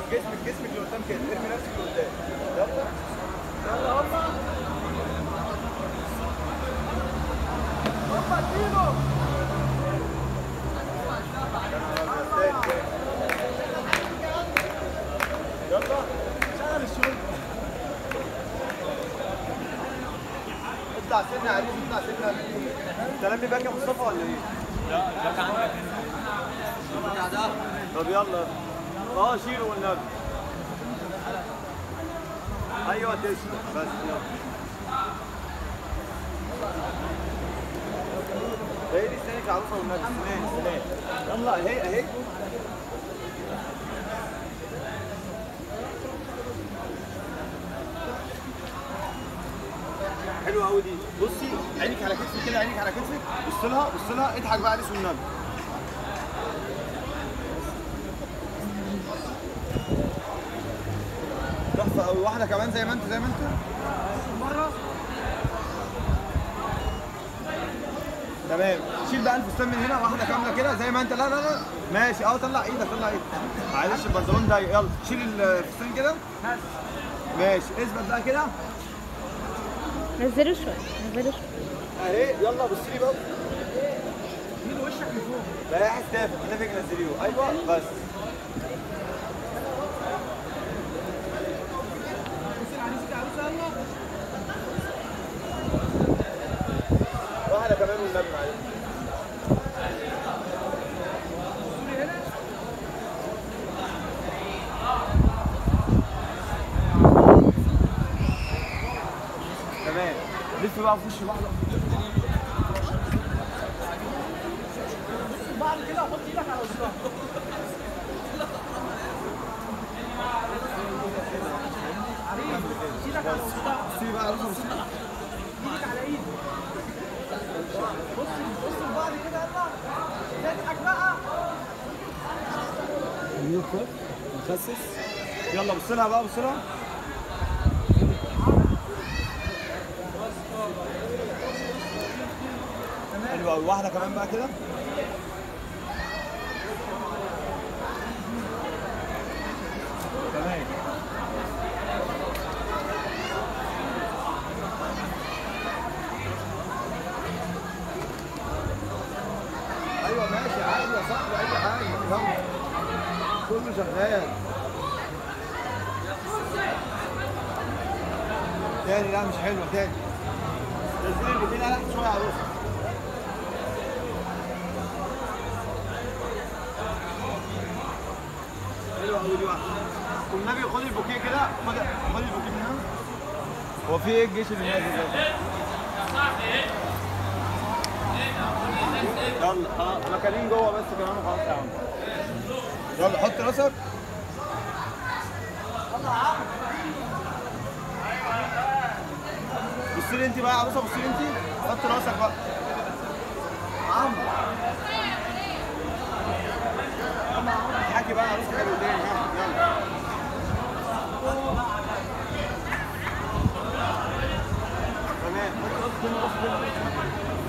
جسمك جسمك لقدام كده ارمي نفسك لقدام يلا يلا هوبا هوبا اديله يلا شغل الشغل اطلع سنة عريس اطلع سنة انت لمي باك يا مصطفى ولا ايه؟ طب يلا اه شيله والنبي ايوه تسلم بس يلا هي دي استنيك عروسه والنبي سنان سنان يلا اهي اهي حلوه قوي دي بصي عينك على كتفك كده عينك على كتفك بص لها بص لها اضحك بقى على اسم النبي تحفه قوي واحده كمان زي ما انت زي ما انت مره تمام شيل بقى الفستان من هنا واحده كامله كده زي ما انت لا لا لا ماشي اه طلع ايدك طلع ايدك معلش البنطلون ضيق يلا شيل الفستان كده ماشي اثبت بقى كده نزله شويه نزله شويه اهي يلا بصي لي بقى مين وشك لفوق لا يا حساب كتافك نزليه ايوه بس واحدة كمان والنبي معلش تمام لف بقى في وش بعض بعد كده حط ايدك على وشها ايدك على وشها سيب بقى راسها وشها ايدك على ايدك بص بص لبعض كده يلا اضحك بقى مخسس يلا بص لها بقى بص لها حلو قوي واحده كمان بقى كده تمام ايوه ماشي عادي يا صاحبي اي حاجه يلا كله شغال تاني لا مش حلوه تاني نزلي البوتين على شويه على الوسط حلوه قوي دي واحده والنبي خد البوكيه كده خد خد البوكيه من هنا هو في ايه الجيش اللي نازل ده؟ يلا اه مكانين جوه بس كمان وخلاص يا عم يلا حط راسك بصي لي انت بقى يا عروسه بصي لي انت حط راسك بقى عم اضحكي بقى يا عروسه حلو تاني ها يلا تمام حط راسك هنا راسك هنا